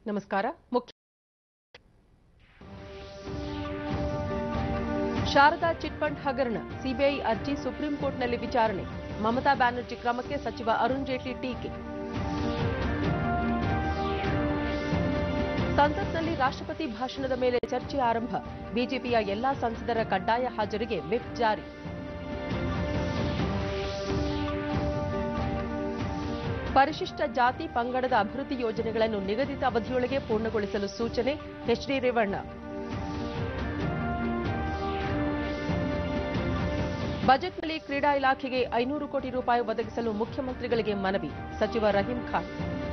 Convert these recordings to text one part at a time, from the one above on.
ನಮಸ್ಕಾರ ಮುಖ್ಯ Sharada chit fund ಹಗರಣ ಸಿಬಿಐ ಅರ್ಜಿ ಸುಪ್ರೀಂ ಕೋರ್ಟ್ನಲ್ಲಿ ವಿಚಾರಣೆ ಮಮತಾ ಬ್ಯಾನರ್ಜಿ ಕ್ರಮಕ್ಕೆ ಸಚಿವ ಅರುಣ್ ಜೇಟ್ಲಿ ಟೀಕೆ ಸಂಸತ್ನಲ್ಲಿ ರಾಷ್ಟ್ರಪತಿ ಭಾಷಣದ ಮೇಲೆ ಚರ್ಚೆ ಆರಂಭ ಬಿಜೆಪಿಯ ಎಲ್ಲಾ ಸಂಸದರ ಕಡ್ಡಾಯ ಹಾಜರಿಗೆ ವಿಪ್ ಜಾರಿ ಪರಿಶಿಷ್ಟ ಜಾತಿ ಪಂಗಡದ ಅಭಿವೃದ್ಧಿ ಯೋಜನೆಗಳನ್ನು ನಿಗದಿತ ಅವಧಿಯೊಳಗೆ ಪೂರ್ಣಗೊಳಿಸಲು ಸೂಚನೆ ಎಚ್ಡಿ ರೇವಣ್ಣ ಬಜೆಟ್ನಲ್ಲಿ ಕ್ರೀಡಾ ಇಲಾಖೆಗೆ ಐನೂರು ಕೋಟಿ ರೂಪಾಯಿ ಒದಗಿಸಲು ಮುಖ್ಯಮಂತ್ರಿಗಳಿಗೆ ಮನವಿ ಸಚಿವ ರಹೀಂ ಖಾನ್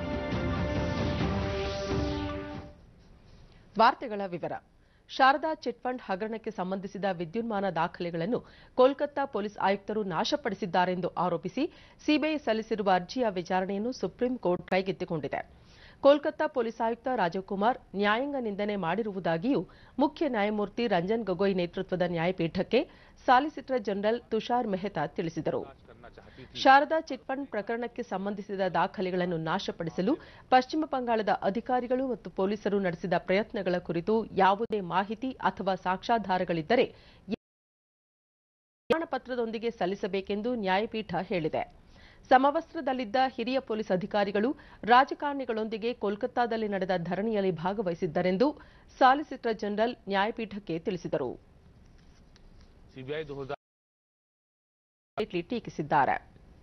ವಾರ್ತೆಗಳ ವಿವರ ಶಾರದಾ ಚಿಟ್ ಫಂಡ್ ಹಗರಣಕ್ಕೆ ಸಂಬಂಧಿಸಿದ ವಿದ್ಯುನ್ಮಾನ ದಾಖಲೆಗಳನ್ನು ಕೋಲ್ಕತ್ತಾ ಪೊಲೀಸ್ ಆಯುಕ್ತರು ನಾಶಪಡಿಸಿದ್ದಾರೆಂದು ಆರೋಪಿಸಿ ಸಿಬಿಐ ಸಲ್ಲಿಸಿರುವ ಅರ್ಜಿಯ ವಿಚಾರಣೆಯನ್ನು ಸುಪ್ರೀಂ ಕೋರ್ಟ್ ಕೈಗೆತ್ತಿಕೊಂಡಿದೆ ಕೋಲ್ಕತ್ತಾ ಪೊಲೀಸ್ ಆಯುಕ್ತ ರಾಜೀವ್ ಕುಮಾರ್ ನ್ಯಾಯಾಂಗ ನಿಂದನೆ ಮಾಡಿರುವುದಾಗಿಯೂ ಮುಖ್ಯ ನ್ಯಾಯಮೂರ್ತಿ ರಂಜನ್ ಗೊಗೊಯ್ ನೇತೃತ್ವದ ನ್ಯಾಯಪೀಠಕ್ಕೆ ಸಾಲಿಸಿಟರ್ ಜನರಲ್ ತುಷಾರ್ ಮೆಹ್ತಾ ತಿಳಿಸಿದರು ಶಾರದಾ ಚಿಟ್ ಫಂಡ್ ಪ್ರಕರಣಕ್ಕೆ ಸಂಬಂಧಿಸಿದ ದಾಖಲೆಗಳನ್ನು ನಾಶಪಡಿಸಲು ಪಶ್ಚಿಮ ಬಂಗಾಳದ ಅಧಿಕಾರಿಗಳು ಮತ್ತು ಪೊಲೀಸರು ನಡೆಸಿದ ಪ್ರಯತ್ನಗಳ ಕುರಿತು ಯಾವುದೇ ಮಾಹಿತಿ ಅಥವಾ ಸಾಕ್ಷ್ಯಾಧಾರಗಳಿದ್ದರೆ ಪ್ರಮಾಣ ಪತ್ರದೊಂದಿಗೆ ಸಲ್ಲಿಸಬೇಕೆಂದು ನ್ಯಾಯಪೀಠ ಹೇಳಿದೆ ಸಮವಸ್ತ್ರದಲ್ಲಿದ್ದ ಹಿರಿಯ ಪೊಲೀಸ್ ಅಧಿಕಾರಿಗಳು ರಾಜಕಾರಣಿಗಳೊಂದಿಗೆ ಕೋಲ್ಕತ್ತಾದಲ್ಲಿ ನಡೆದ ಧರಣಿಯಲ್ಲಿ ಭಾಗವಹಿಸಿದ್ದರೆಂದು ಸಾಲಿಸಿಟರ್ ಜನರಲ್ ನ್ಯಾಯಪೀಠಕ್ಕೆ ತಿಳಿಸಿದರು सीबीआई 2000 ಜೇಟ್ಲಿ ಟೀಕಿಸಿದ್ದಾರೆ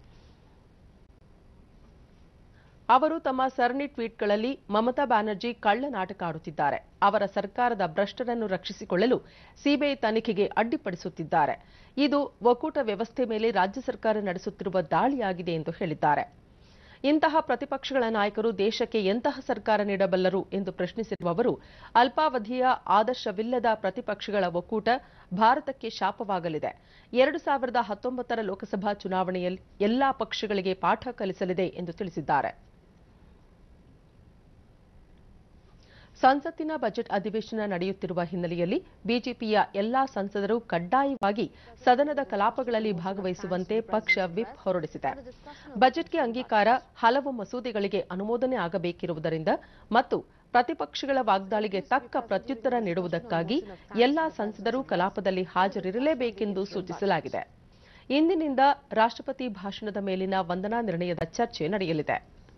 ಅವರು ತಮ್ಮ ಸರಣಿ ಟ್ವೀಟ್ಗಳಲ್ಲಿ ಮಮತಾ ಬ್ಯಾನರ್ಜಿ ಕಳ್ಳ ನಾಟಕ ಆಡುತ್ತಿದ್ದಾರೆ ಅವರ ಸರ್ಕಾರದ ಭ್ರಷ್ಟರನ್ನು ರಕ್ಷಿಸಿಕೊಳ್ಳಲು ಸಿಬಿಐ ತನಿಖೆಗೆ ಅಡ್ಡಿಪಡಿಸುತ್ತಿದ್ದಾರೆ ಇದು ಒಕ್ಕೂಟ ವ್ಯವಸ್ಥೆ ಮೇಲೆ ರಾಜ್ಯ ಸರ್ಕಾರ ನಡೆಸುತ್ತಿರುವ ದಾಳಿಯಾಗಿದೆ ಎಂದು ಹೇಳಿದ್ದಾರೆ ಇಂತಹ ಪ್ರತಿಪಕ್ಷಗಳ ನಾಯಕರು ದೇಶಕ್ಕೆ ಎಂತಹ ಸರ್ಕಾರ ನೀಡಬಲ್ಲರು ಎಂದು ಪ್ರಶ್ನಿಸಿರುವ ಅವರು ಅಲ್ಪಾವಧಿಯ ಆದರ್ಶವಿಲ್ಲದ ಪ್ರತಿಪಕ್ಷಗಳ ಒಕ್ಕೂಟ ಭಾರತಕ್ಕೆ ಶಾಪವಾಗಲಿದೆ ಎರಡು ಸಾವಿರದ ಹತ್ತೊಂಬತ್ತರ ಲೋಕಸಭಾ ಚುನಾವಣೆಯಲ್ಲಿ ಎಲ್ಲಾ ಪಕ್ಷಗಳಿಗೆ ಪಾಠ ಕಲಿಸಲಿದೆ ಎಂದು ತಿಳಿಸಿದ್ದಾರೆ ಸಂಸತ್ತಿನ ಬಜೆಟ್ ಅಧಿವೇಶನ ನಡೆಯುತ್ತಿರುವ ಹಿನ್ನೆಲೆಯಲ್ಲಿ ಬಿಜೆಪಿಯ ಎಲ್ಲಾ ಸಂಸದರು ಕಡ್ಡಾಯವಾಗಿ ಸದನದ ಕಲಾಪಗಳಲ್ಲಿ ಭಾಗವಹಿಸುವಂತೆ ಪಕ್ಷ ವಿಪ್ ಹೊರಡಿಸಿದೆ ಬಜೆಟ್ಗೆ ಅಂಗೀಕಾರ ಹಲವು ಮಸೂದೆಗಳಿಗೆ ಅನುಮೋದನೆ ಆಗಬೇಕಿರುವುದರಿಂದ ಮತ್ತು ಪ್ರತಿಪಕ್ಷಗಳ ವಾಗ್ದಾಳಿಗೆ ತಕ್ಕ ಪ್ರತ್ಯುತ್ತರ ನೀಡುವುದಕ್ಕಾಗಿ ಎಲ್ಲಾ ಸಂಸದರು ಕಲಾಪದಲ್ಲಿ ಹಾಜರಿರಲೇಬೇಕೆಂದು ಸೂಚಿಸಲಾಗಿದೆ ಇಂದಿನಿಂದ ರಾಷ್ಟ್ರಪತಿ ಭಾಷಣದ ಮೇಲಿನ ವಂದನಾ ನಿರ್ಣಯದ ಚರ್ಚೆ ನಡೆಯಲಿದೆ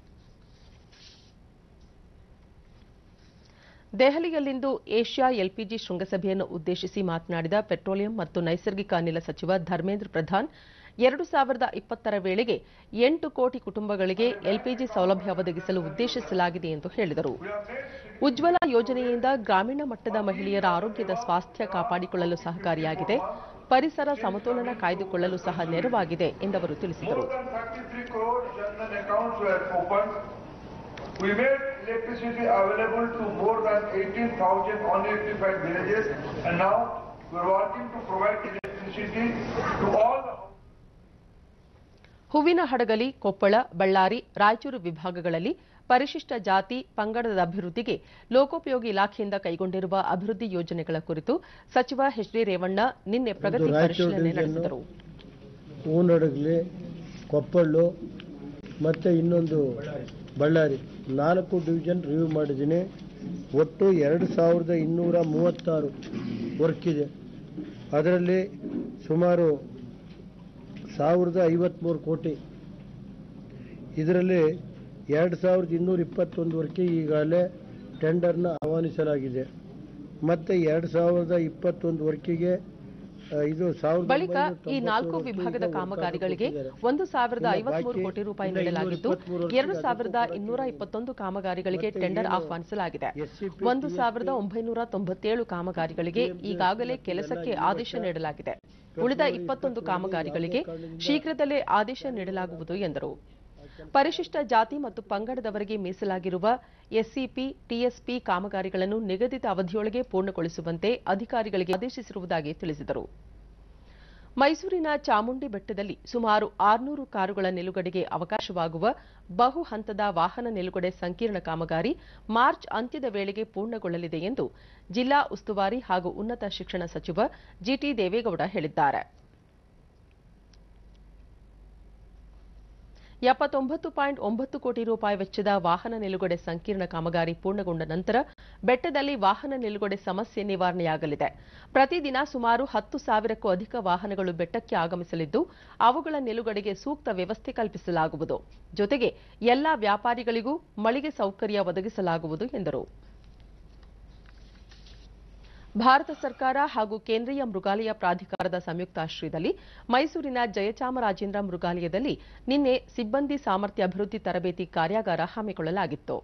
ದೆಹಲಿಯಲ್ಲಿಂದು ಏಷ್ಯಾ ಎಲ್ಪಿಜಿ ಶೃಂಗಸಭೆಯನ್ನು ಉದ್ದೇಶಿಸಿ ಮಾತನಾಡಿದ ಪೆಟ್ರೋಲಿಯಂ ಮತ್ತು ನೈಸರ್ಗಿಕ ಅನಿಲ ಸಚಿವ ಧರ್ಮೇಂದ್ರ ಪ್ರಧಾನ್ ಎರಡು ಸಾವಿರದ ಇಪ್ಪತ್ತರ ವೇಳೆಗೆ ಎಂಟು ಕೋಟಿ ಕುಟುಂಬಗಳಿಗೆ ಎಲ್ಪಿಜಿ ಸೌಲಭ್ಯ ಒದಗಿಸಲು ಉದ್ದೇಶಿಸಲಾಗಿದೆ ಎಂದು ಹೇಳಿದರು ಉಜ್ವಲ ಯೋಜನೆಯಿಂದ ಗ್ರಾಮೀಣ ಮಟ್ಟದ ಮಹಿಳೆಯರ ಆರೋಗ್ಯದ ಸ್ವಾಸ್ಥ್ಯ ಕಾಪಾಡಿಕೊಳ್ಳಲು ಸಹಕಾರಿಯಾಗಿದೆ ಪರಿಸರ ಸಮತೋಲನ ಕಾಯ್ದುಕೊಳ್ಳಲು ಸಹ ನೆರವಾಗಿದೆ ಎಂದವರು ತಿಳಿಸಿದರು More than 33 crore Jan Dhan accounts were opened. We made electricity available to more than 18,000 unelectrified villages and now we're working to provide electricity to all the ಹೂವಿನ ಹಡಗಲಿ ಕೊಪ್ಪಳ ಬಳ್ಳಾರಿ ರಾಯಚೂರು ವಿಭಾಗಗಳಲ್ಲಿ ಪರಿಶಿಷ್ಟ ಜಾತಿ ಪಂಗಡದ ಅಭಿವೃದ್ಧಿಗೆ ಲೋಕೋಪಯೋಗಿ ಇಲಾಖೆಯಿಂದ ಕೈಗೊಂಡಿರುವ ಅಭಿವೃದ್ಧಿ ಯೋಜನೆಗಳ ಕುರಿತು ಸಚಿವ ಎಚ್ ಡಿ ರೇವಣ್ಣ ನಿನ್ನೆ ಪ್ರಗತಿ ರಾಯಚೂರು ಪರಿಶೀಲನೆ ಡಿವಿಷನ್ನು ನಡೆಸಿದರು ಹೂನಡಗಲಿ ಕೊಪ್ಪಳು ಮತ್ತು ಇನ್ನೊಂದು ಬಳ್ಳಾರಿ ನಾಲ್ಕು ಡಿವಿಷನ್ ರಿವ್ಯೂ ಮಾಡಿದ್ದೀನಿ ಒಟ್ಟು ಎರಡು ಸಾವಿರದ ಇನ್ನೂರ ಮೂವತ್ತಾರು ವರ್ಕ್ ಇದೆ ಅದರಲ್ಲಿ ಸುಮಾರು ಸಾವಿರದ ಐವತ್ತ್ಮೂರು ಕೋಟಿ ಇದರಲ್ಲಿ ಎರಡು ಸಾವಿರದ ಇನ್ನೂರ ಇಪ್ಪತ್ತೊಂದು ವರ್ಕೆ ಈಗಾಗಲೇ ಟೆಂಡರ್ನ ಆಹ್ವಾನಿಸಲಾಗಿದೆ ಮತ್ತು ಎರಡು ಸಾವಿರದ ಇಪ್ಪತ್ತೊಂದು ವರ್ಕಿಗೆ ಆ, ಇದು ಸಾವಿರದ ಬಳಿಕ ಒಂಬೈನೂರ ಈ ನಾಲ್ಕು ತೊಂಬತ್ತೇಳು ವಿಭಾಗದ ವರ್ಕಿಗೆ ಕಾಮಗಾರಿಗಳಿಗೆ ಕೊಟ್ಟಿದ್ದಾರೆ. ಒಂದು ಸಾವಿರದ ಇನ್ನು ಐವತ್ಮೂರು ಬಾಕಿ ಕೋಟಿ ರೂಪಾಯಿ ಇನ್ನು ನೀಡಲಾಗಿದ್ದು ಇನ್ನೂರ ಇಪ್ಪತ್ಮೂರು ಎರಡು ಸಾವಿರದ ವರ್ಕಿಗೆ ಇನ್ನೂರ ಇಪ್ಪತ್ತೊಂದು ಕಾಮಗಾರಿಗಳಿಗೆ ಮತ್ತೆ ಟೆಂಡರ್ ಏನು ಆಹ್ವಾನಿಸಲಾಗಿದೆ SCP, ಒಂದು TSP, ಸಾವಿರದ ಒಂಬೈನೂರ ತೊಂಬತ್ತೇಳು ಕಾಮಗಾರಿಗಳಿಗೆ TMJ ಈಗಾಗಲೇ ಮತ್ತು ಕೆಲಸಕ್ಕೆ ಎಲ್ಲ ಈ ಆದೇಶ ವರ್ಷ ನೀಡಲಾಗಿದೆ ಉಳಿದ ಫೆಬ್ರವರಿ ಇಪ್ಪತ್ತೊಂದು ಇಪ್ಪತ್ತೊಂದರಲ್ಲಿ ಕಾಮಗಾರಿಗಳಿಗೆ ಯಾವುದೇ ಕಾರಣದಿಂದ ಶೀಘ್ರದಲ್ಲೇ ಆದೇಶ ನೀಡಲಾಗುವುದು ಎಂದರು ಪರಿಶಿಷ್ಟ ಜಾತಿ ಮತ್ತು ಪಂಗಡದವರಿಗೆ ಮೀಸಲಾಗಿರುವ ಎಸ್ಸಿಪಿ ಟಿಎಸ್ಪಿ ಕಾಮಗಾರಿಗಳನ್ನು ನಿಗದಿತ ಅವಧಿಯೊಳಗೆ ಪೂರ್ಣಗೊಳಿಸುವಂತೆ ಅಧಿಕಾರಿಗಳಿಗೆ ಆದೇಶಿಸಿರುವುದಾಗಿ ತಿಳಿಸಿದರು ಮೈಸೂರಿನ ಚಾಮುಂಡಿ ಬೆಟ್ಟದಲ್ಲಿ ಸುಮಾರು ಆರುನೂರು ಕಾರುಗಳ ನಿಲುಗಡೆಗೆ ಅವಕಾಶವಾಗುವ ಬಹು ಹಂತದ ವಾಹನ ನಿಲುಗಡೆ ಸಂಕೀರ್ಣ ಕಾಮಗಾರಿ ಮಾರ್ಚ್ ಅಂತ್ಯದ ವೇಳೆಗೆ ಪೂರ್ಣಗೊಳ್ಳಲಿದೆ ಎಂದು ಜಿಲ್ಲಾ ಉಸ್ತುವಾರಿ ಹಾಗೂ ಉನ್ನತ ಶಿಕ್ಷಣ ಸಚಿವ ಜಿಟಿ ದೇವೇಗೌಡ ಹೇಳಿದ್ದಾರೆ ಎಪ್ಪತ್ತೊಂಬತ್ತು ಪಾಯಿಂಟ್ ಒಂಬತ್ತು ಕೋಟಿ ರೂಪಾಯಿ ವೆಚ್ಚದ ವಾಹನ ನಿಲುಗಡೆ ಸಂಕೀರ್ಣ ಕಾಮಗಾರಿ ಪೂರ್ಣಗೊಂಡ ನಂತರ ಬೆಟ್ಟದಲ್ಲಿ ವಾಹನ ನಿಲುಗಡೆ ಸಮಸ್ಯೆ ನಿವಾರಣೆಯಾಗಲಿದೆ ಪ್ರತಿದಿನ ಸುಮಾರು ಹತ್ತು ಸಾವಿರಕ್ಕೂ ಅಧಿಕ ವಾಹನಗಳು ಬೆಟ್ಟಕ್ಕೆ ಆಗಮಿಸಲಿದ್ದು ಅವುಗಳ ನಿಲುಗಡೆಗೆ ಸೂಕ್ತ ವ್ಯವಸ್ಥೆ ಕಲ್ಪಿಸಲಾಗುವುದು ಜೊತೆಗೆ ಎಲ್ಲಾ ವ್ಯಾಪಾರಿಗಳಿಗೂ ಮಳಿಗೆ ಸೌಕರ್ಯ ಒದಗಿಸಲಾಗುವುದು ಎಂದರು ಭಾರತ ಸರ್ಕಾರ ಹಾಗೂ ಕೇಂದ್ರೀಯ ಮೃಗಾಲಯ ಪ್ರಾಧಿಕಾರದ ಸಂಯುಕ್ತಾಶ್ರಯದಲ್ಲಿ ಮೈಸೂರಿನ ಜಯಚಾಮರಾಜೇಂದ್ರ ಮೃಗಾಲಯದಲ್ಲಿ ನಿನ್ನೆ ಸಿಬ್ಬಂದಿ ಸಾಮರ್ಥ್ಯ ಅಭಿವೃದ್ಧಿ ತರಬೇತಿ ಕಾರ್ಯಾಗಾರ ಹಮ್ಮಿಕೊಳ್ಳಲಾಗಿತ್ತು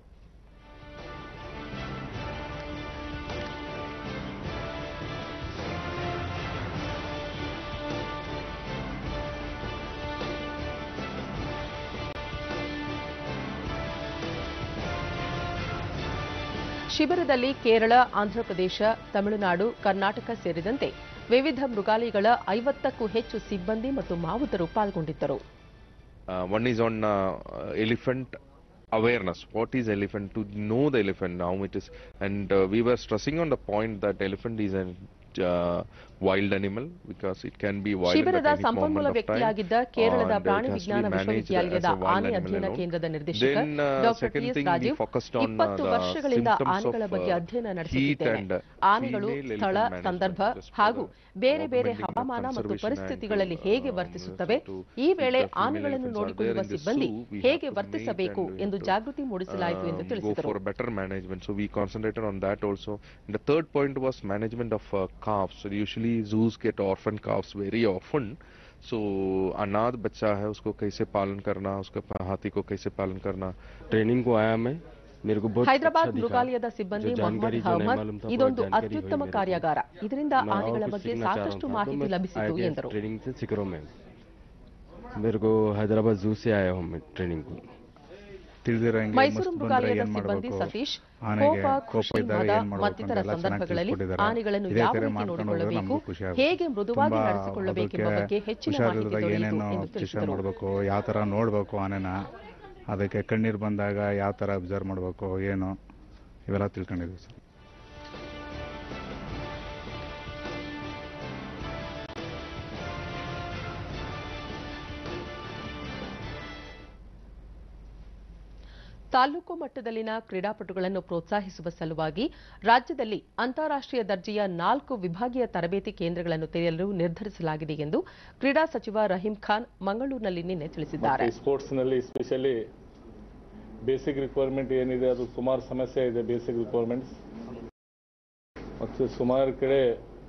ಶಿಬಿರದಲ್ಲಿ ಕೇರಳ ಆಂಧ್ರಪ್ರದೇಶ ತಮಿಳುನಾಡು ಕರ್ನಾಟಕ ಸೇರಿದಂತೆ ವಿವಿಧ ಮೃಗಾಲಯಗಳ ಐವತ್ತಕ್ಕೂ ಹೆಚ್ಚು ಸಿಬ್ಬಂದಿ ಮತ್ತು ಮಾವುತರು ಪಾಲ್ಗೊಂಡಿದ್ದರು Uh, one is on uh, uh, elephant awareness. What is elephant? To know the elephant, how it is. And uh, we were stressing on the point that elephant is a uh, wild animal because it can be wild ಶಿಬಿರದ at any ಸಂಪನ್ಮೂಲ moment of time. ವ್ಯಕ್ತಿಯಾಗಿದ್ದ ಕೇರಳದ and ಪ್ರಾಣಿ it has to be ವಿಜ್ಞಾನ managed ವಿಶ್ವವಿದ್ಯಾಲಯದ as a wild ಆನೆ animal ಅಧ್ಯಯನ alone. ಕೇಂದ್ರದ ನಿರ್ದೇಶಕ Then, uh, doctor second TS thing, we Rajeev focused on, uh, ಇಪ್ಪತ್ತು the ವರ್ಷಗಳಿಂದ symptoms ಆನೆಗಳ of, ಬಗ್ಗೆ uh, ಅಧ್ಯಯನ heat ನಡೆಸುತ್ತಿದ್ದೇನೆ and, uh, ಆನೆಗಳು female ಸ್ಥಳ elephant ಸಂದರ್ಭ management just for ಹಾಗೂ the ಬೇರೆ ಬೇರೆ augmenting the ಹವಾಮಾನ ಮತ್ತು conservation ಪರಿಸ್ಥಿತಿಗಳಲ್ಲಿ and to, ಹೇಗೆ uh, ವರ್ತಿಸುತ್ತವೆ to ಈ keep ವೇಳೆ the female ಆನೆಗಳನ್ನು elephants are ನೋಡಿಕೊಳ್ಳುವ there in the ಸಿಬ್ಬಂದಿ zoo, we ಹೇಗೆ have to ವರ್ತಿಸಬೇಕು meet and ಎಂದು to, ಜಾಗೃತಿ ಮೂಡಿಸಲಾಯಿತು ಎಂದು um, go ತಿಳಿಸಿದರು for better management. So we concentrated on that also. And the third point was management of uh, calves. So usually zoos get orphan calves very often. So अनाथ बच्चा है उसको कैसे पालन करना उसका हाथी को कैसे पालन करना ट्रेनिंग को आया मैं मेरे को बहुत ಹೈದರಾಬಾದ್ अच्छा दिखा। ಮೃಗಾಲಯದ ಸಿಬ್ಬಂದಿ जो जानकारी ಮೊಹಮ್ಮದ್ जो नहीं ಅಹಮದ್ मालूम था, वो ಇದೊಂದು जानकारी हुई ಅತ್ಯುತ್ತಮ मेरे को। ಕಾರ್ಯಾಗಾರ ಇದರಿಂದ मैं और ಆನೆಗಳ कुछ ಬಗ್ಗೆ सीखना चाह रहा ಸಾಕಷ್ಟು था, तो ಮಾಹಿತಿ मैं ಲಭಿಸಿತು IITF ಎಂದರು ट्रेनिंग से सीख रहा हूँ मैं मेरे को हैदराबाद जू से आया हूँ मैं ट्रेनिंग को ತಿಳಿದಿರಂಗೆ ಮೈಸೂರು ಮಸ್ತ್ ಬಂದ್ರೆ ಮೃಗಾಲಯದ ಏನ್ ಸಿಬ್ಬಂದಿ ಮಾಡ್ಬೇಕು ಸತೀಶ್ ಆನೆಗೆ ಕೋಪ ಕೋಪ ಖುಷಿ ಇದ್ದಾಗ ಮದ ಏನ್ ಮಾಡ್ಬೇಕು ಮತ್ತಿತರ ಅಂತೆಲ್ಲ ಚೆನ್ನಾಗಿ ಸಂದರ್ಭಗಳಲ್ಲಿ ತಿಳಿಸ್ಕೊಟ್ಟಿದ್ದಾರೆ. ಆನೆಗಳನ್ನು ಇದೇ ಯಾವ ತರ ರೀತಿ ಮಾಡ್ಕೊಂಡು ಹೋದ್ರೆ ನೋಡಿಕೊಳ್ಳಬೇಕು ನಮಗೂ ಖುಷಿ ಆಗುತ್ತೆ. ಹೇಗೆ ಮೃದುವಾಗಿ ತುಂಬಾ ನಡೆಸಿಕೊಳ್ಳಬೇಕೆಂಬ ಅದಕ್ಕೆ ಬಗ್ಗೆ ಹೆಚ್ಚಿನ ಮಾಹಿತಿ ಹುಷಾರಿಲ್ಲದಾಗ ದೊರೆಯಿತು ಏನೇನು ಎಂದು ವಿಚಾರ ತಿಳಿಸಿದರು ಮಾಡಬೇಕು ಯಾವ ತರ ನೋಡ್ಬೇಕು ಆನೆನ ಅದಕ್ಕೆ ಕಣ್ಣೀರು ಬಂದಾಗ ಯಾವ ತರ ಅಬ್ಸರ್ವ್ ಮಾಡಬೇಕು ಏನು ಇವೆಲ್ಲ ತಿಳ್ಕೊಂಡಿದ್ವಿ ಸರ್ ತಾಲೂಕು ಮಟ್ಟದಲ್ಲಿನ ಕ್ರೀಡಾಪಟುಗಳನ್ನು ಪ್ರೋತ್ಸಾಹಿಸುವ ಸಲುವಾಗಿ ರಾಜ್ಯದಲ್ಲಿ ಅಂತಾರಾಷ್ಟ್ರೀಯ ದರ್ಜೆಯ ನಾಲ್ಕು ವಿಭಾಗೀಯ ತರಬೇತಿ ಕೇಂದ್ರಗಳನ್ನು ತೆರೆಯಲು ನಿರ್ಧರಿಸಲಾಗಿದೆ ಎಂದು ಕ್ರೀಡಾ ಸಚಿವ ರಹೀಂ ಖಾನ್ ಮಂಗಳೂರಿನಲ್ಲಿ ನಿನ್ನೆ ತಿಳಿಸಿದ್ದಾರೆ ಸ್ಪೋರ್ಟ್ಸ್ನಲ್ಲಿ ಸ್ಪೆಷಲಿ ಬೇಸಿಕ್ ರಿಕ್ವೈರ್ಮೆಂಟ್ ಏನಿದೆ ಅದು ಸುಮಾರು ಸಮಸ್ಯೆ ಇದೆ ಬೇಸಿಕ್ ರಿಕ್ವೈರ್ಮೆಂಟ್ಸ್ ಮತ್ತು ಸುಮಾರು ಕಡೆ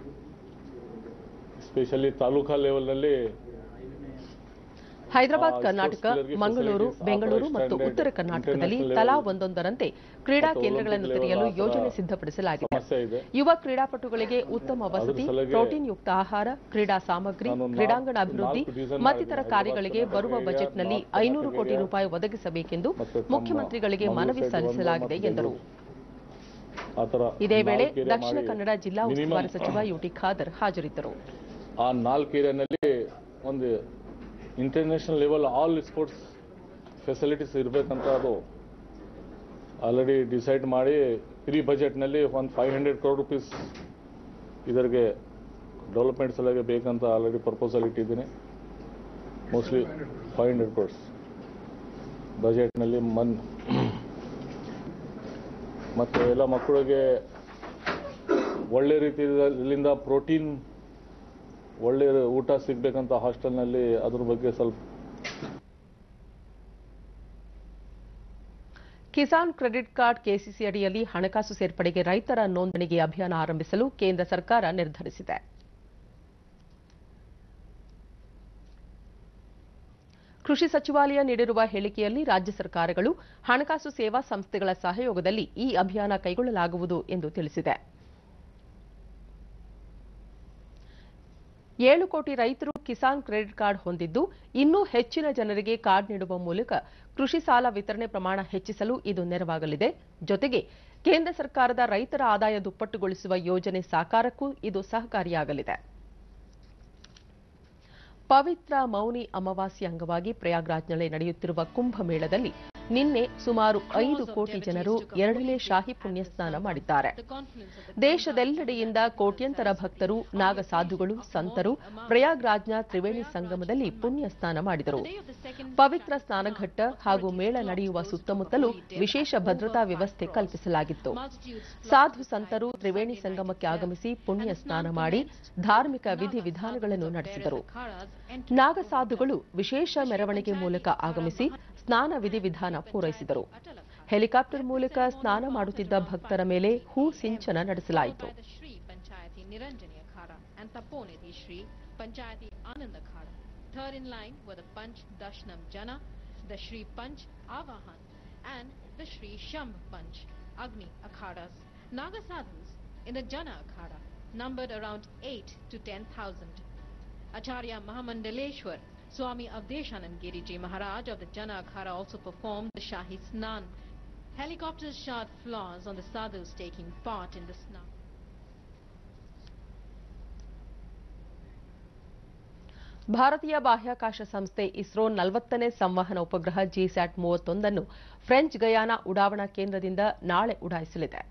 ಸ್ಪೆಷಲಿ ತಾಲೂಕಾ ಲೆವೆಲ್ನಲ್ಲಿ ಹೈದರಾಬಾದ್ ಆ, ಕರ್ನಾಟಕ sports playerಗೆ ಮಂಗಳೂರು facilities, ಬೆಂಗಳೂರು ಆತರ ಮತ್ತು standard ಉತ್ತರ ಕರ್ನಾಟಕದಲ್ಲಿ international ತಲಾ level ಒಂದೊಂದರಂತೆ ಕ್ರೀಡಾ ಮತ್ತು ಕೇಂದ್ರಗಳನ್ನು Olympic ತೆರೆಯಲು level ಆ ಥರ ಯೋಜನೆ ಸಿದ್ಧಪಡಿಸಲಾಗಿದೆ ಸಮಸ್ಯೆ ಇದೆ ಯುವ ಕ್ರೀಡಾಪಟುಗಳಿಗೆ ಉತ್ತಮ ವಸತಿ ಸಲುವಾಗಿ ಪ್ರೋಟೀನ್ ಯುಕ್ತ ಆಹಾರ ಕ್ರೀಡಾ ಸಾಮಗ್ರಿ ನಾನು ನಾಲ್ಕು- ಕ್ರೀಡಾಂಗಣ ಅಭಿವೃದ್ಧಿ ನಾಲ್ಕು division ಮತ್ತಿತರ ಮಾಡಿದ್ದೀನಿ. ಕಾರ್ಯಗಳಿಗೆ ಹೈದರಾಬಾದ್ ಬರುವ ಕರ್ನಾಟಕ ಬಜೆಟ್ನಲ್ಲಿ ನಾಲ್ಕು ಐನೂರು ಕೋಟಿ ಕರ್ನಾಟಕ ರೂಪಾಯಿ ಒದಗಿಸಬೇಕೆಂದು ಮತ್ತು ತಮ್ಮ ಮುಖ್ಯಮಂತ್ರಿಗಳಿಗೆ ಮನವಿ ಮಂಗಳೂರು side ಒಂದು ಸಲ್ಲಿಸಲಾಗಿದೆ ಮತ್ತು ಎಂದರು ಆ ಥರ ಇದೇ ವೇಳೆ ನಾಲ್ಕು area ದಕ್ಷಿಣ ಮಾಡಿ ಕನ್ನಡ ಜಿಲ್ಲಾ minimum ಉಸ್ತುವಾರಿ ಸಚಿವ ಯುಟಿ ಖಾದರ್ ಹಾಜರಿದ್ದರು ಆ ನಾಲ್ಕು ಏರಿಯಾನಲ್ಲಿ ಒಂದು international level all sports facilities ಇರಬೇಕಂತ ಅದು ಆಲ್ರೆಡಿ ಡಿಸೈಡ್ ಮಾಡಿ ಪ್ರೀ ಬಜೆಟ್ನಲ್ಲಿ ಒಂದು ಫೈವ್ ಹಂಡ್ರೆಡ್ ಕ್ರೋಡ್ ರುಪೀಸ್ ಇದರಿಗೆ ಡೆವಲಪ್ಮೆಂಟ್ ಸಲುವಾಗಿ ಬೇಕಂತ ಆಲ್ರೆಡಿ ಪ್ರಪೋಸಲ್ ಇಟ್ಟಿದ್ದೀನಿ ಮೋಸ್ಟ್ಲಿ ಫೈವ್ ಹಂಡ್ರೆಡ್ ಕ್ರೋಡ್ಸ್ ಬಜೆಟ್ನಲ್ಲಿ ಮನ್ ಮತ್ತು ಎಲ್ಲ ಮಕ್ಕಳಿಗೆ ಒಳ್ಳೆ ರೀತಿಯಿಂದ ಪ್ರೋಟೀನ್ ಒಳ್ಳೆ ಊಟ ಸಿಗ್ಬೇಕಂತ ಹಾಸ್ಟೆಲ್ನಲ್ಲಿ ಅದ್ರ ಬಗ್ಗೆ ಸ್ವಲ್ಪ ಕಿಸಾನ್ ಕ್ರೆಡಿಟ್ ಕಾರ್ಡ್ ಕೆಸಿಸಿ ಅಡಿಯಲ್ಲಿ ಹಣಕಾಸು ಸೇರ್ಪಡೆಗೆ ರೈತರ ನೋಂದಣಿಗೆ ಅಭಿಯಾನ ಆರಂಭಿಸಲು ಕೇಂದ್ರ ಸರ್ಕಾರ ನಿರ್ಧರಿಸಿದೆ ಕೃಷಿ ಸಚಿವಾಲಯ ನೀಡಿರುವ ಹೇಳಿಕೆಯಲ್ಲಿ ರಾಜ್ಯ ಸರ್ಕಾರಗಳು ಹಣಕಾಸು ಸೇವಾ ಸಂಸ್ಥೆಗಳ ಸಹಯೋಗದಲ್ಲಿ ಈ ಅಭಿಯಾನ ಕೈಗೊಳ್ಳಲಾಗುವುದು ಎಂದು ತಿಳಿಸಿದೆ ಏಳು ಕೋಟಿ ರೈತರು ಕಿಸಾನ್ ಕ್ರೆಡಿಟ್ ಕಾರ್ಡ್ ಹೊಂದಿದ್ದು ಇನ್ನೂ ಹೆಚ್ಚಿನ ಜನರಿಗೆ ಕಾರ್ಡ್ ನೀಡುವ ಮೂಲಕ ಕೃಷಿ ಸಾಲ ವಿತರಣೆ ಪ್ರಮಾಣ ಹೆಚ್ಚಿಸಲು ಇದು ನೆರವಾಗಲಿದೆ ಜೊತೆಗೆ ಕೇಂದ್ರ ಸರ್ಕಾರದ ರೈತರ ಆದಾಯ ದುಪ್ಪಟ್ಟುಗೊಳಿಸುವ ಯೋಜನೆ ಸಾಕಾರಕ್ಕೂ ಇದು ಸಹಕಾರಿಯಾಗಲಿದೆ ಪವಿತ್ರ ಮೌನಿ ಅಮಾವಾಸ್ಯೆ ಅಂಗವಾಗಿ ಪ್ರಯಾಗ್ರಾಜ್ನಲ್ಲಿ ನಡೆಯುತ್ತಿರುವ ಕುಂಭಮೇಳದಲ್ಲಿ ನಿನ್ನೆ ಸುಮಾರು ಐದು ಕೋಟಿ ಜನರು ಎರಡನೇ ಶಾಹಿ ಪುಣ್ಯ ಸ್ನಾನ ಮಾಡಿದ್ದಾರೆ ದೇಶದೆಲ್ಲೆಡೆಯಿಂದ ಕೋಟ್ಯಂತರ ಭಕ್ತರು ನಾಗಸಾಧುಗಳು ಸಂತರು ಪ್ರಯಾಗ್ರಾಜ್ನ ತ್ರಿವೇಣಿ ಸಂಗಮದಲ್ಲಿ ಪುಣ್ಯ ಸ್ನಾನ ಮಾಡಿದರು ಪವಿತ್ರ ಸ್ನಾನಘಟ್ಟ ಹಾಗೂ ಮೇಳ ನಡೆಯುವ ಸುತ್ತಮುತ್ತಲೂ ವಿಶೇಷ ಭದ್ರತಾ ವ್ಯವಸ್ಥೆ ಕಲ್ಪಿಸಲಾಗಿತ್ತು ಸಾಧು ಸಂತರು ತ್ರಿವೇಣಿ ಸಂಗಮಕ್ಕೆ ಆಗಮಿಸಿ ಪುಣ್ಯ ಸ್ನಾನ ಮಾಡಿ ಧಾರ್ಮಿಕ ವಿಧಿವಿಧಾನಗಳನ್ನು ನಡೆಸಿದರು ನಾಗಸಾಧುಗಳು ವಿಶೇಷ ಮೆರವಣಿಗೆ ಮೂಲಕ ಆಗಮಿಸಿ ಸ್ನಾನ ವಿಧಿವಿಧಾನ ಪೂರೈಸಿದರು ಹೆಲಿಕಾಪ್ಟರ್ ಮೂಲಕ ಸ್ನಾನ ಮಾಡುತ್ತಿದ್ದ ಭಕ್ತರ ಮೇಲೆ ಹೂ ಸಿಂಚನ ನಡೆಸಲಾಯಿತು by the Shri Panchayati Niranjani Akhada and Taponidhi Shri Panchayati Anand Akhada. Third in line were the Panch Dashnam Jana, the Shri Panch Avahan, and the Shri Shambh Panch Agni Akhadas. Naga sadhus in the Jana Akhada numbered around 8 to 10,000. Acharya Mahamandaleshwar, Swami Avdeshanand Giriji Maharaj of the Jana Akhada also performed the Shahi Snan. Helicopters shot flowers on the sadhus taking part in the snan. ಭಾರತೀಯ ಬಾಹ್ಯಾಕಾಶ ಸಂಸ್ಥೆ ಇಸ್ರೋ ನಲವತ್ತನೇ ಸಂವಹನ ಉಪಗ್ರಹ GSAT ಮೂವತ್ತೊಂದನ್ನು French Guyana ಉಡಾವಣಾ ಕೇಂದ್ರದಿಂದ ನಾಳೆ ಉಡಾಯಿಸಲಿದೆ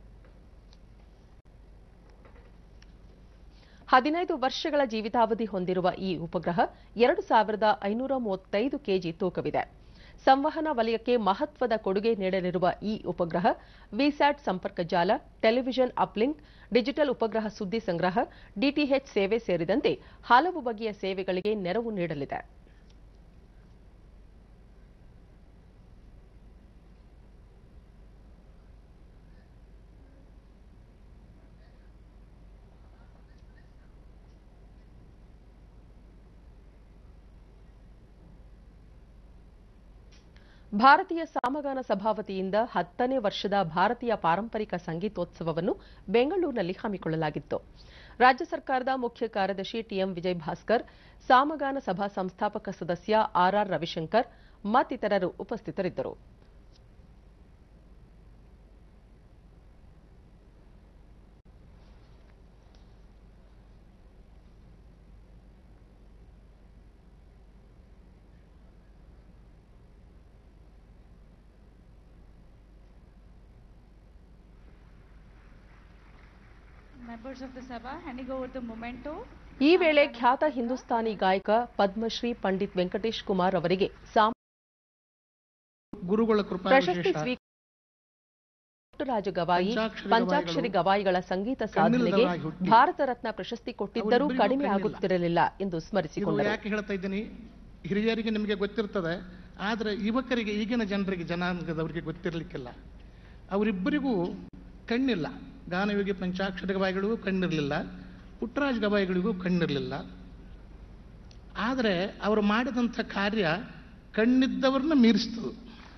ಹದಿನೈದು ವರ್ಷಗಳ ಜೀವಿತಾವಧಿ ಹೊಂದಿರುವ ಈ ಉಪಗ್ರಹ ಎರಡು ಸಾವಿರದ ಐನೂರ ಮೂವತ್ತೈದು ಕೆಜಿ ತೂಕವಿದೆ ಸಂವಹನ ವಲಯಕ್ಕೆ ಮಹತ್ವದ ಕೊಡುಗೆ ನೀಡಲಿರುವ ಈ ಉಪಗ್ರಹ ವಿಸ್ಯಾಟ್ ಸಂಪರ್ಕ ಜಾಲ ಟೆಲಿವಿಷನ್ ಅಪ್ಲಿಂಕ್ ಡಿಜಿಟಲ್ ಉಪಗ್ರಹ ಸುದ್ದಿ ಸಂಗ್ರಹ ಡಿಟಿಎಚ್ ಸೇವೆ ಸೇರಿದಂತೆ ಹಲವು ಬಗೆಯ ಸೇವೆಗಳಿಗೆ ನೆರವು ನೀಡಲಿದೆ ಭಾರತೀಯ ಸಾಮಗಾನ ಸಭಾ ವತಿಯಿಂದ ಹತ್ತನೇ ವರ್ಷದ ಭಾರತೀಯ ಪಾರಂಪರಿಕ ಸಂಗೀತೋತ್ಸವವನ್ನು ಬೆಂಗಳೂರಿನಲ್ಲಿ ಹಮ್ಮಿಕೊಳ್ಳಲಾಗಿತ್ತು ರಾಜ್ಯ ಸರ್ಕಾರದ ಮುಖ್ಯ ಕಾರ್ಯದರ್ಶಿ ಟಿಎಂ ವಿಜಯ್ ಭಾಸ್ಕರ್ ಸಾಮಗಾನ ಸಭಾ ಸಂಸ್ಥಾಪಕ ಸದಸ್ಯ ಆರ್ಆರ್ ರವಿಶಂಕರ್ ಮತ್ತಿತರರು ಉಪಸ್ಥಿತರಿದ್ದರು Members of the Sabha, handing over the memento. ಈ ವೇಳೆ ಖ್ಯಾತ ಹಿಂದೂಸ್ತಾನಿ ಗಾಯಕ ಪದ್ಮಶ್ರೀ ಪಂಡಿತ್ ವೆಂಕಟೇಶ್ ಕುಮಾರ್ ಅವರಿಗೆ ಸಾಮ ಗುರುಗಳ ಕೃಪಾ ಪ್ರಶಸ್ತಿ ವಿಶೇಷ ಸ್ವೀಕಾರ ರಾಜ ಗವಾಯಿ ಪಂಚಾಕ್ಷರಿ ಪಂಚಾಕ್ಷರಿ ಗವಾಯಿಗಳ ಸಂಗೀತ ಸಾಧನೆಗೆ ಕಣ್ಣಿಲ್ಲದವರಾಗಿ ಹುಟ್ಟಿ. ಭಾರತ ರತ್ನ ಪ್ರಶಸ್ತಿ ಕೊಟ್ಟಿದ್ದರೂ ಅವರಿಬ್ಬರಿಗೂ ಕಡಿಮೆ ಕಣ್ಣಿಲ್ಲ. ಆಗುತ್ತಿರಲಿಲ್ಲ ಎಂದು ಇದು ಸ್ಮರಿಸಿಕೊಂಡರು ಯಾಕೆ ಹೇಳ್ತಾ ಇದ್ದೀನಿ ಹಿರಿಯರಿಗೆ ನಿಮಗೆ ಗೊತ್ತಿರ್ತದೆ ಆದರೆ ಯುವಕರಿಗೆ ಈಗಿನ ಜನರಿಗೆ ಜನಾಂಗದವರಿಗೆ ಗೊತ್ತಿರಲಿಕ್ಕಿಲ್ಲ ಅವರಿಬ್ಬರಿಗೂ ಕಣ್ಣಿಲ್ಲ ಗಾನಯೋಗಿ ಪಂಚಾಕ್ಷರ ಗವಾಯಿಗಳಿಗೂ ಕಣ್ಣಿರಲಿಲ್ಲ ಪುಟ್ಟರಾಜ ಗವಾಯಿಗಳಿಗೂ ಕಣ್ಣಿರಲಿಲ್ಲ ಆದರೆ ಅವರು ಮಾಡಿದಂಥ ಕಾರ್ಯ ಕಣ್ಣಿದ್ದವ್ರನ್ನ ಮೀರಿಸ್ತದೆ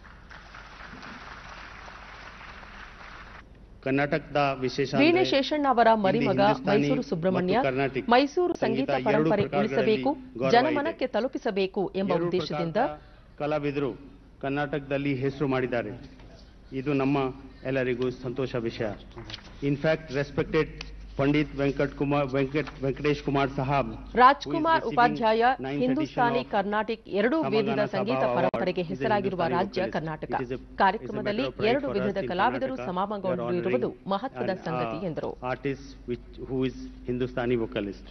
ಕರ್ನಾಟಕದ ವಿಶೇಷ ವೀಣೆ ಅಂದ್ರೆ ಶೇಷಣ್ಣ ಅವರ ಮರಿಮಗ ಇಲ್ಲಿ ಹಿಂದೂಸ್ತಾನಿ ಮೈಸೂರು ಸುಬ್ರಹ್ಮಣ್ಯ ಮತ್ತು ಕರ್ನಾಟಿಕ್ ಮೈಸೂರು ಸಂಗೀತ ಸಂಗೀತ ಪರಂಪರೆ ಎರಡೂ ಉಳಿಸಬೇಕು ಪ್ರಕಾರಗಳಲ್ಲಿ ಗೌರವ ಜನಮನಕ್ಕೆ ತಲುಪಿಸಬೇಕು ಎಂಬ ಎರಡೂ ಉದ್ದೇಶದಿಂದ ಪ್ರಕಾರದ ಕಲಾವಿದರು ಕರ್ನಾಟಕದಲ್ಲಿ ಹೆಸರು ಮಾಡಿದ್ದಾರೆ ಇದು ನಮ್ಮ ಎಲ್ಲರಿಗೂ ಸಂತೋಷ ವಿಷಯ in fact respected Pandit Venkat Kumar Venkat Venkatesh Kumar Sahab Rajkumar Upadhyaya ninth Hindustani edition of Carnatic ಎರಡೂ ಸಮಗಾನ ವಿಧದ ಸಭಾ ಸಂಗೀತ award ಪರಂಪರೆಗೆ is a ಹೆಸರಾಗಿರುವ Hindustani ರಾಜ್ಯ vocalist. Karnataka It is a- ಕಾರ್ಯಕ್ರಮದಲ್ಲಿ it's a matter of pride ಎರಡು for us ವಿಧದ in ಕಲಾವಿದರು Karnataka. ಸಮಾಗಮಗೊಂಡಿರುವುದು We are honoring ಮಹತ್ವದ an, ಸಂಗತಿ uh, ಎಂದರು artist which who is Hindustani vocalist.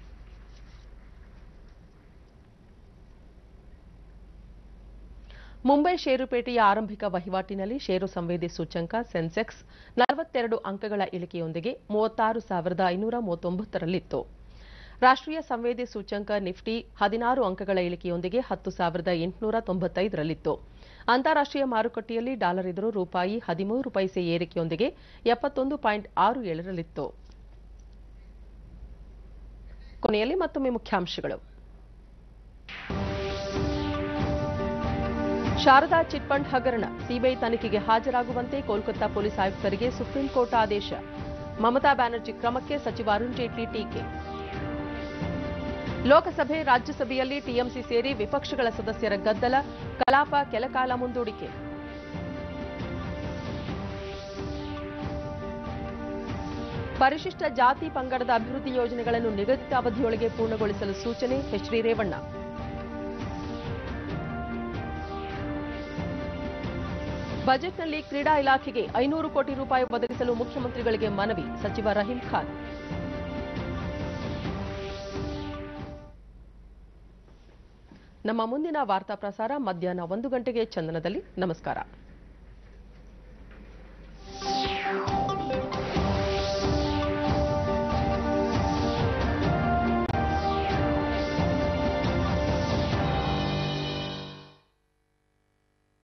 Mumbai ಷೇರುಪೇಟೆಯ ಆರಂಭಿಕ ವಹಿವಾಟಿನಲ್ಲಿ ಷೇರು ಸಂವೇದಿ ಸೂಚ್ಯಂಕ ಸೆನ್ಸೆಕ್ಸ್ ನಲವತ್ತೆರಡು ಅಂಕಗಳ ಇಳಿಕೆಯೊಂದಿಗೆ ಮೂವತ್ತಾರು ಸಾವಿರದ ಐನೂರ ಮೂವತ್ತೊಂಬತ್ತರಲ್ಲಿತ್ತು ರಾಷ್ಟ್ರೀಯ ಸಂವೇದಿ ಸೂಚ್ಯಂಕ ನಿಫ್ಟಿ ಹದಿನಾರು ಅಂಕಗಳ ಇಳಿಕೆಯೊಂದಿಗೆ ಹತ್ತು ಸಾವಿರದ ಎಂಟುನೂರ ತೊಂಬತ್ತೈದರಲ್ಲಿತ್ತು ಅಂತಾರಾಷ್ಟ್ರೀಯ ಮಾರುಕಟ್ಟೆಯಲ್ಲಿ ಡಾಲರ್ ಎದುರು ರೂಪಾಯಿ ಹದಿಮೂರು ಪೈಸೆ ಏರಿಕೆಯೊಂದಿಗೆ ಎಪ್ಪತ್ತೊಂದು ಪಾಯಿಂಟ್ ಆರು ಏಳರಲ್ಲಿತ್ತು ಕೊನೆಯಲ್ಲಿ ಮತ್ತೊಮ್ಮೆ ಮುಖ್ಯಾಂಶಗಳು ಶಾರದಾ ಚಿಟ್ ಫಂಡ್ ಹಗರಣ ಸಿಬಿಐ ತನಿಖೆಗೆ ಹಾಜರಾಗುವಂತೆ ಕೋಲ್ಕತ್ತಾ ಪೊಲೀಸ್ ಆಯುಕ್ತರಿಗೆ ಸುಪ್ರೀಂ ಕೋರ್ಟ್ ಆದೇಶ ಮಮತಾ ಬ್ಯಾನರ್ಜಿ ಕ್ರಮಕ್ಕೆ ಸಚಿವ ಅರುಣ್ ಜೇಟ್ಲಿ ಟೀಕೆ ಲೋಕಸಭೆ ರಾಜ್ಯಸಭೆಯಲ್ಲಿ ಟಿಎಂಸಿ ಸೇರಿ ವಿಪಕ್ಷಗಳ ಸದಸ್ಯರ ಗದ್ದಲ ಕಲಾಪ ಕೆಲಕಾಲ ಮುಂದೂಡಿಕೆ ಪರಿಶಿಷ್ಟ ಜಾತಿ ಪಂಗಡದ ಅಭಿವೃದ್ಧಿ ಯೋಜನೆಗಳನ್ನು ನಿಗದಿತ ಅವಧಿಯೊಳಗೆ ಪೂರ್ಣಗೊಳಿಸಲು ಸೂಚನೆ ಎಚ್ಡಿ ರೇವಣ್ಣ ಬಜೆಟ್ನಲ್ಲಿ ಕ್ರೀಡಾ ಇಲಾಖೆಗೆ ಐನೂರು ಕೋಟಿ ರೂಪಾಯಿ ಒದಗಿಸಲು ಮುಖ್ಯಮಂತ್ರಿಗಳಿಗೆ ಮನವಿ ಸಚಿವ ರಹೀಂ ಖಾನ್ ನಮ್ಮ ಮುಂದಿನ ವಾರ್ತಾ ಪ್ರಸಾರ ಮಧ್ಯಾಹ್ನ ಒಂದು ಗಂಟೆಗೆ ಚಂದನದಲ್ಲಿ ನಮಸ್ಕಾರ